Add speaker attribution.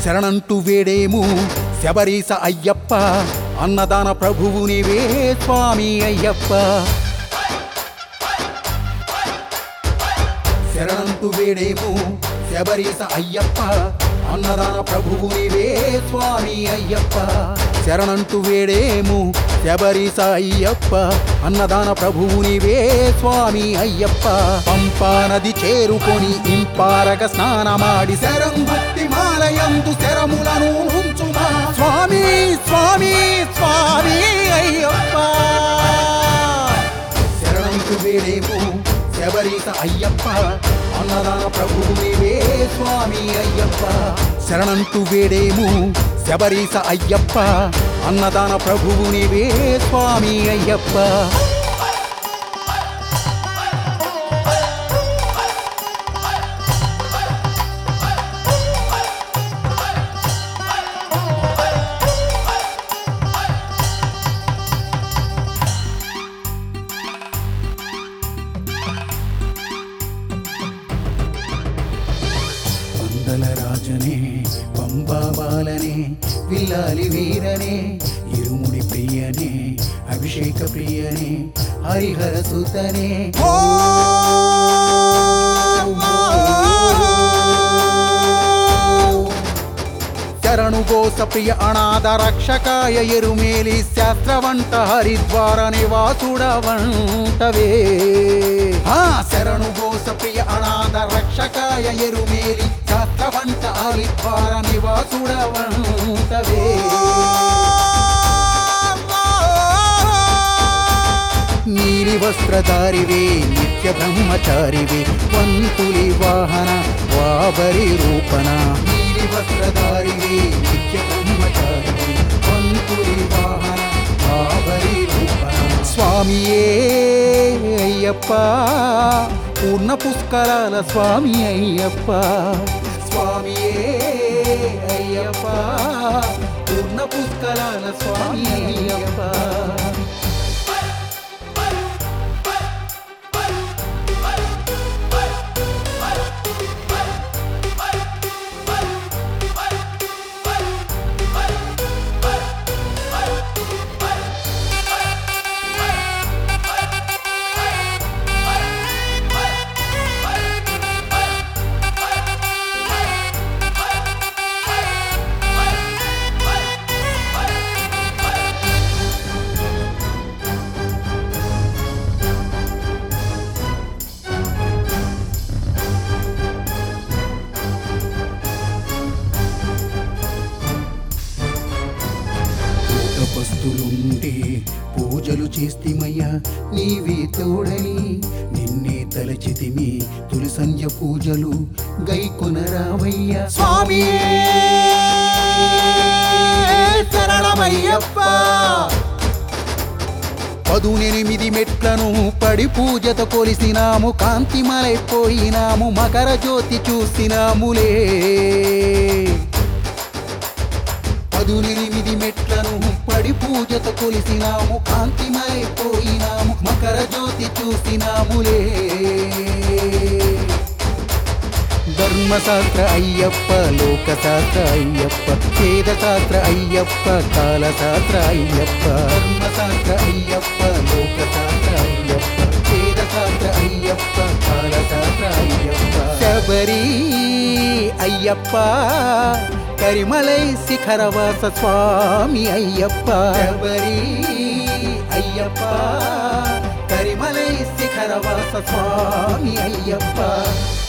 Speaker 1: శరణంటూ వేడేము శబరీస అయ్యప్ప అన్నదాన ప్రభువు నీవే స్వామి అయ్యప్ప శరణంటూ వేడేము శబరీస అయ్యప్ప అన్నదాన ప్రభువు నీవే స్వామి అయ్యప్ప శరణంటూ వేడేము శబరీస అయ్యప్ప అన్నదాన ప్రభువు నీవే స్వామి అయ్యప్ప పంపా నది చేరుకొని ఇంపారగ స్నానమాడి శరంగుత్తి మాలయందు శరములను ఉంచుమా స్వామి స్వామి స్వామి అయ్యప్ప శరణంకు వేడేము శబరీస అయ్యప్ప అన్నదాన ప్రభువు నీవే స్వామి అయ్యప్ప శరణంటూ వేడేము శబరీస అయ్యప్ప అన్నదాన ప్రభువు నీవే స్వామి అయ్యప్ప వందల రాజనే పంబాబాలనే విల్లాలి వీరనే ఇరుముడి ప్రియనే అభిషేక ప్రియనే హరిహర సుతనే శరణు గోస ప్రియ అనాథ రక్షకాయ ఎరుమేలి శాస్త్రవంట హరిద్వార నివాసుడవంటవే ఆ శరణు గోస ప్రియ అనాథ రక్షకాయ ఎరుమేలి శాస్త్రవంట హరిద్వార నివాసుడవంటవే నీలి వస్త్రధారివే నిత్య బ్రహ్మచారివే వంతులి వాహన వాబరి రూపణ నీలి వస్త్రధారివే నిత్య బ్రహ్మచారివే వంతులి వాహన వాబరి రూపణ స్వామియే అయ్యప్ప పూర్ణ పుష్కరాల స్వామి అయ్యప్ప స్వామియే అయ్యప్ప పూర్ణ పుష్కరాల స్వామి అయ్యప్ప తపస్తులుంటే పూజలు చేస్తిమయ్యా నీవే తోడని నిన్నే తలచితిమి తొలి సంధ్య పూజలు గైకొనరావయ్యా స్వామి శరణమయ్యప్ప పదునెనిమిది మెట్లను పడి పూజత కొలిసినాము కాంతిమలైపోయినాము మకర జ్యోతి చూసినాములే పదునెనిమిది మెట్లను పడి పూజత కొలిసినాము కాంతిమైపోయినాము మకర జ్యోతి చూసినాములే ధర్మశాస్త్ర అయ్యప్ప లోకశాస్త్ర అయ్యప్ప వేదశాస్త్ర అయ్యప్ప కాలశాస్త్ర అయ్యప్ప ధర్మశాస్త్ర అయ్యప్ప లోకశాస్త్ర అయ్యప్ప వేదశాస్త్ర అయ్యప్ప కాలశాస్త్ర అయ్యప్ప శబరి అయ్యప్ప కరిమలై శిఖరవాస స్వామి అయ్యప్ప శబరి అయ్యప్ప కరిమలై శిఖరవాస స్వామి అయ్యప్ప